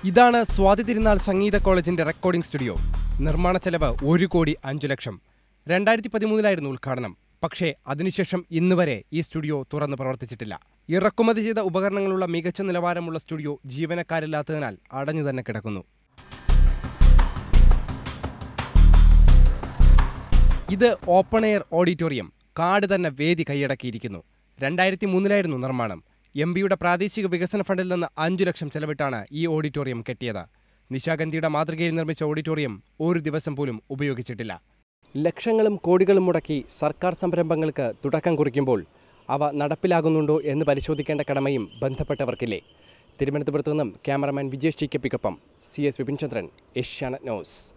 ഇതാണ് സ്വാതി തിരുനാൾ സംഗീത കോളേജിന്റെ റെക്കോർഡിംഗ് സ്റ്റുഡിയോ നിർമ്മാണ ചെലവ് ഒരു കോടി അഞ്ചു ലക്ഷം രണ്ടായിരത്തി പതിമൂന്നിലായിരുന്നു ഉദ്ഘാടനം പക്ഷേ അതിനുശേഷം ഇന്ന് വരെ ഈ സ്റ്റുഡിയോ തുറന്ന് പ്രവർത്തിച്ചിട്ടില്ല ഇറക്കുമതി ചെയ്ത ഉപകരണങ്ങളുള്ള മികച്ച നിലവാരമുള്ള സ്റ്റുഡിയോ ജീവനക്കാരില്ലാത്തതിനാൽ അടഞ്ഞു തന്നെ കിടക്കുന്നു ഇത് ഓപ്പൺ എയർ ഓഡിറ്റോറിയം കാട് തന്നെ വേദി കൈയടക്കിയിരിക്കുന്നു രണ്ടായിരത്തി മൂന്നിലായിരുന്നു നിർമ്മാണം എം പിയുടെ പ്രാദേശിക വികസന ഫണ്ടിൽ നിന്ന് അഞ്ചു ലക്ഷം ചെലവിട്ടാണ് ഈ ഓഡിറ്റോറിയം കെട്ടിയത് നിശാഗന്ധിയുടെ മാതൃകയിൽ നിർമ്മിച്ച ഓഡിറ്റോറിയം ഒരു ദിവസം പോലും ഉപയോഗിച്ചിട്ടില്ല ലക്ഷങ്ങളും കോടികളും മുടക്കി സർക്കാർ സംരംഭങ്ങൾക്ക് തുടക്കം കുറിക്കുമ്പോൾ അവ നടപ്പിലാകുന്നുണ്ടോ എന്ന് പരിശോധിക്കേണ്ട കടമയും ബന്ധപ്പെട്ടവർക്കില്ലേ തിരുവനന്തപുരത്തു നിന്നും ക്യാമറമാൻ വിജേഷ് ടിക്കപ്പിക്കൊപ്പം C S Vipin Chandran Asianet news